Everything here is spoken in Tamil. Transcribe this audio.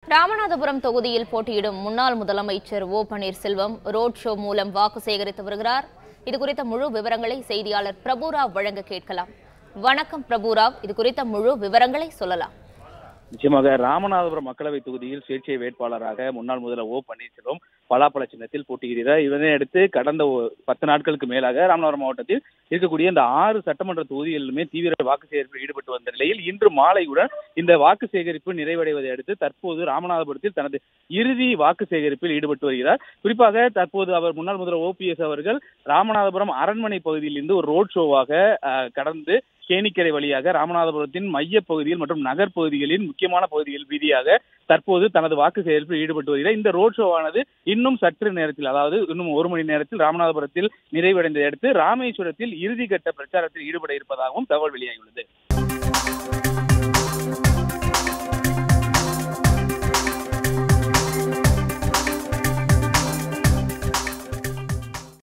ராமநாதபுரம் தொகுதியில் போட்டியிடும் முன்னாள் முதலமைச்சர் ஓ பன்னீர்செல்வம் ரோட் ஷோ மூலம் வாக்கு சேகரித்து வருகிறார் இது குறித்த முழு விவரங்களை செய்தியாளர் பிரபுராவ் வழங்க கேட்கலாம் வணக்கம் பிரபுராவ் இது குறித்த முழு விவரங்களை சொல்லலாம் நிச்சயமாக ராமநாதபுரம் மக்களவை தொகுதியில் சுயேட்சை வேட்பாளராக முன்னாள் முதல்வர் ஓ பன்னீர்செல்வம் பலாப்பழ சின்னத்தில் போட்டியிடுகிறார் இதனை அடுத்து கடந்த ஒ- பத்து நாட்களுக்கு மேலாக ராமநாதபுரம் மாவட்டத்தில் இருக்கக்கூடிய இந்த ஆறு சட்டமன்ற தொகுதிகளிலுமே தீவிர வாக்கு சேகரிப்பில் ஈடுபட்டு வந்த நிலையில் இன்று மாலையுடன் இந்த வாக்கு சேகரிப்பு நிறைவடைவதை அடுத்து தற்போது ராமநாதபுரத்தில் தனது இறுதி வாக்கு சேகரிப்பில் ஈடுபட்டு வருகிறார் குறிப்பாக தற்போது அவர் முன்னாள் முதல்வர் ஓபிஎஸ் அவர்கள் ராமநாதபுரம் அரண்மனை பகுதியில் இருந்து ஒரு ரோட் ஷோவாக அஹ், கடந்து கேணிக்கரை வழியாக ராமநாதபுரத்தின் மைய பகுதியில் மற்றும் நகர் பகுதிகளின் முக்கியமான பகுதிகள் வீதியாக தற்போது தனது வாக்கு சேகரிப்பில் ஈடுபட்டு வருகிறார் இந்த ரோட் ஷோவானது இன்னும் சற்று நேரத்தில் அதாவது இன்னும் ஒரு மணி நேரத்தில் ராமநாதபுரத்தில் நிறைவடைந்ததை அடுத்து ராமேஸ்வரத்தில் இறுதிக்கட்ட பிரச்சாரத்தில் ஈடுபட இருப்பதாகவும் தகவல் வெளியாகியுள்ளது